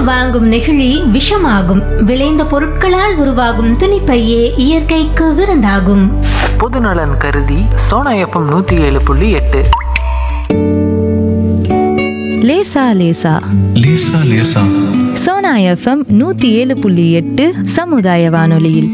வாங்கும் நெகிழி விஷமாகும் விளைந்த பொருட்களால் உருவாகும் துணிப்பையே இயற்கைக்கு விருந்தாகும் பொதுநலன் கருதி சோனா எஃப்எம் நூற்றி ஏழு புள்ளி எட்டு லேசா லேசா லேசா லேசா சோனா எஃப்எம் நூத்தி ஏழு புள்ளி எட்டு சமுதாய வானொலியில்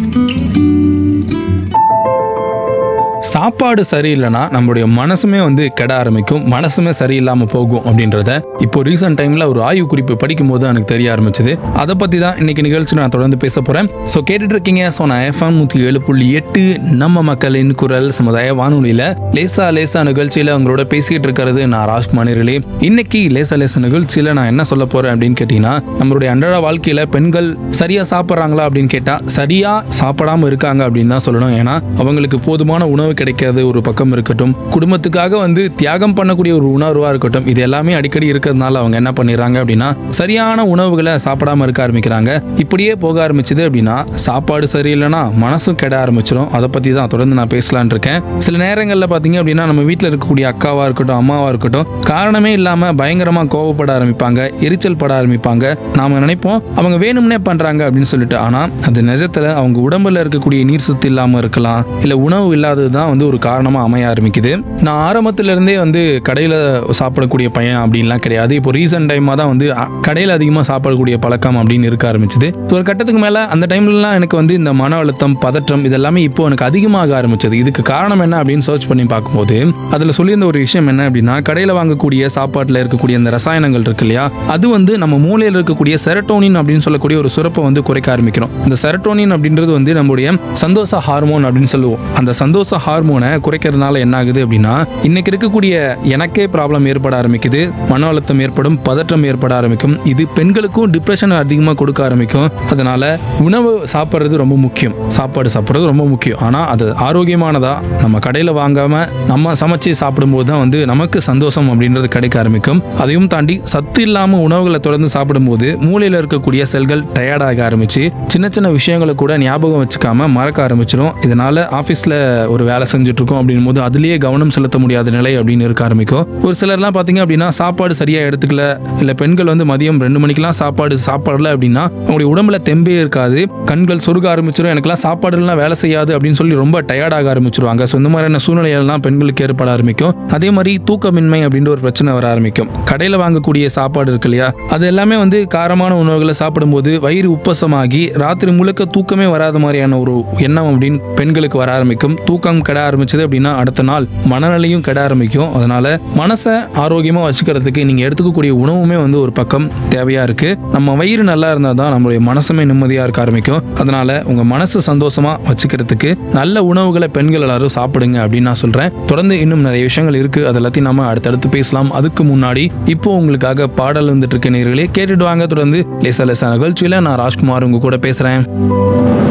சாப்பாடு சரியில்லைன்னா நம்மளுடைய மனசுமே வந்து கெட ஆரம்பிக்கும் மனசுமே சரியில்லாம போகும் அப்படின்றத இப்போ ரீசெண்ட் டைம்ல ஒரு ஆய்வு குறிப்பு படிக்கும் போது எனக்கு தெரிய ஆரம்பிச்சது அதை பத்தி தான் இன்னைக்கு நிகழ்ச்சி நான் தொடர்ந்து பேச போறேன் ஸோ கேட்டுட்டு இருக்கீங்க ஸோ நான் எஃப்எம் நூத்தி ஏழு புள்ளி எட்டு நம்ம மக்களின் குரல் சமுதாய வானொலியில லேசா லேசா நிகழ்ச்சியில உங்களோட பேசிட்டு இருக்கிறது நான் ராஜ்குமாரிகளே இன்னைக்கு லேசா லேசா நிகழ்ச்சியில நான் என்ன சொல்ல போறேன் அப்படின்னு கேட்டீங்கன்னா நம்மளுடைய அன்றாட வாழ்க்கையில பெண்கள் சரியா சாப்பிட்றாங்களா அப்படின்னு கேட்டா சரியா சாப்பிடாம இருக்காங்க அப்படின்னு தான் சொல்லணும் ஏன்னா அவங்களுக்கு போதுமான உணவு கிடைக்காது ஒரு பக்கம் இருக்கட்டும் குடும்பத்துக்காக வந்து தியாகம் பண்ணக்கூடிய ஒரு உணர்வா இருக்கட்டும் இது எல்லாமே அடிக்கடி இருக்கிறதுனால அவங்க என்ன பண்ணிடுறாங்க அப்படின்னா சரியான உணவுகளை சாப்பிடாம இருக்க ஆரம்பிக்கிறாங்க இப்படியே போக ஆரம்பிச்சது அப்படின்னா சாப்பாடு சரியில்லைன்னா மனசும் கெட ஆரம்பிச்சிடும் அதை பத்தி தான் தொடர்ந்து நான் பேசலாம்னு இருக்கேன் சில நேரங்களில் பார்த்தீங்க அப்படின்னா நம்ம வீட்டில் இருக்கக்கூடிய அக்காவா இருக்கட்டும் அம்மாவா இருக்கட்டும் காரணமே இல்லாம பயங்கரமா கோவப்பட ஆரம்பிப்பாங்க எரிச்சல் பட ஆரம்பிப்பாங்க நாம நினைப்போம் அவங்க வேணும்னே பண்றாங்க அப்படின்னு சொல்லிட்டு ஆனா அது நிஜத்துல அவங்க உடம்புல இருக்கக்கூடிய நீர் சத்து இல்லாம இருக்கலாம் இல்ல உணவு இல்லாதது தான் வந்து ஒரு காரணமா அமைய ஆரம்பிக்குது நான் ஆரம்பத்துல இருந்தே வந்து கடையில சாப்பிடக்கூடிய பையன் அப்படின்லாம் கிடையாது இப்போ ரீசெண்ட் டைமா தான் வந்து அ, கடையில அதிகமா சாப்பிடக்கூடிய பழக்கம் அப்படின்னு இருக்க ஆரம்பிச்சது ஒரு கட்டத்துக்கு மேல அந்த டைம்லலாம் எனக்கு வந்து இந்த மன அழுத்தம் பதற்றம் இதெல்லாமே இப்போ எனக்கு அதிகமாக ஆரம்பிச்சது இதுக்கு காரணம் என்ன அப்படின்னு சர்ச் பண்ணி பார்க்கும்போது அதுல சொல்லியிருந்த ஒரு விஷயம் என்ன அப்படின்னா கடையில வாங்கக்கூடிய சாப்பாட்டுல இருக்கக்கூடிய அந்த ரசாயனங்கள் இருக்கு இல்லையா அது வந்து நம்ம மூளையில இருக்கக்கூடிய செரட்டோனின் அப்படின்னு சொல்லக்கூடிய ஒரு சுரப்பை வந்து குறைக்க ஆரம்பிக்கிறோம் இந்த செரட்டோனின் அப்படின்றது வந்து நம்முடைய சந்தோஷ ஹார்மோன் அப்படின்னு சொல்லுவோம் அந்த சந்தோஷ ஹார்மோனை குறைக்கிறதுனால என்ன ஆகுது அப்படின்னா இன்னைக்கு இருக்கக்கூடிய எனக்கே ப்ராப்ளம் ஏற்பட ஆரம்பிக்குது மன அழுத்தம் ஏற்படும் பதற்றம் ஏற்பட ஆரம்பிக்கும் இது பெண்களுக்கும் டிப்ரெஷன் அதிகமாக கொடுக்க ஆரம்பிக்கும் அதனால உணவு சாப்பிட்றது ரொம்ப முக்கியம் சாப்பாடு சாப்பிட்றது ரொம்ப முக்கியம் ஆனால் அது ஆரோக்கியமானதா நம்ம கடையில் வாங்காம நம்ம சமைச்சு சாப்பிடும்போது தான் வந்து நமக்கு சந்தோஷம் அப்படின்றது கிடைக்க ஆரம்பிக்கும் அதையும் தாண்டி சத்து இல்லாம உணவுகளை தொடர்ந்து சாப்பிடும்போது மூளையில இருக்கக்கூடிய செல்கள் டயர்டாக ஆரம்பிச்சு சின்ன சின்ன விஷயங்களை கூட ஞாபகம் வச்சுக்காம மறக்க ஆரம்பிச்சிடும் இதனால ஆஃபீஸில் ஒரு வேலை செஞ்சுட்டு இருக்கோம் அப்படின் போது அதுலயே கவனம் செலுத்த முடியாத நிலை அப்படின்னு இருக்க ஆரம்பிக்கும் ஒரு சிலர்லாம் பார்த்தீங்க அப்படின்னா சாப்பாடு சரியா எடுத்துக்கல இல்லை பெண்கள் வந்து மதியம் ரெண்டு மணிக்கெல்லாம் சாப்பாடு சாப்பிடல அப்படின்னா அவங்களுடைய உடம்புல தெம்பே இருக்காது கண்கள் சொருக ஆரம்பிச்சிடும் எனக்குலாம் சாப்பாடுலாம் வேலை செய்யாது அப்படின்னு சொல்லி ரொம்ப டயர்டாக ஆரம்பிச்சிருவாங்க ஸோ இந்த மாதிரியான சூழ்நிலைகள்லாம் பெண்களுக்கு ஏற்பட ஆரம்பிக்கும் அதே மாதிரி தூக்கமின்மை அப்படின்ற ஒரு பிரச்சனை வர ஆரம்பிக்கும் கடையில் வாங்கக்கூடிய சாப்பாடு இருக்கு இல்லையா அது எல்லாமே வந்து காரமான உணவுகளை சாப்பிடும்போது வயிறு உப்பசமாகி ராத்திரி முழுக்க தூக்கமே வராத மாதிரியான ஒரு எண்ணம் அப்படின்னு பெண்களுக்கு வர ஆரம்பிக்கும் தூக்கம் கெட ஆரம்பிச்சது அப்படின்னா அடுத்த நாள் மனநிலையும் கெட ஆரம்பிக்கும் அதனால மனசை ஆரோக்கியமா வச்சுக்கிறதுக்கு நீங்க எடுத்துக்கக்கூடிய உணவுமே வந்து ஒரு பக்கம் தேவையா இருக்கு நம்ம வயிறு நல்லா இருந்தா தான் நம்மளுடைய மனசுமே நிம்மதியா இருக்க ஆரம்பிக்கும் அதனால உங்க மனசு சந்தோஷமா வச்சுக்கிறதுக்கு நல்ல உணவுகளை பெண்கள் எல்லாரும் சாப்பிடுங்க அப்படின்னு நான் சொல்றேன் தொடர்ந்து இன்னும் நிறைய விஷயங்கள் இருக்கு அது எல்லாத்தையும் நாம அடுத்தடுத்து பேசலாம் அதுக்கு முன்னாடி இப்போ உங்களுக்காக பாடல் வந்துட்டு இருக்க நேர்களே கேட்டுட்டு வாங்க தொடர்ந்து லேசா லேசா நிகழ்ச்சியில நான் ராஜ்குமார் உங்க கூட பேசுறேன்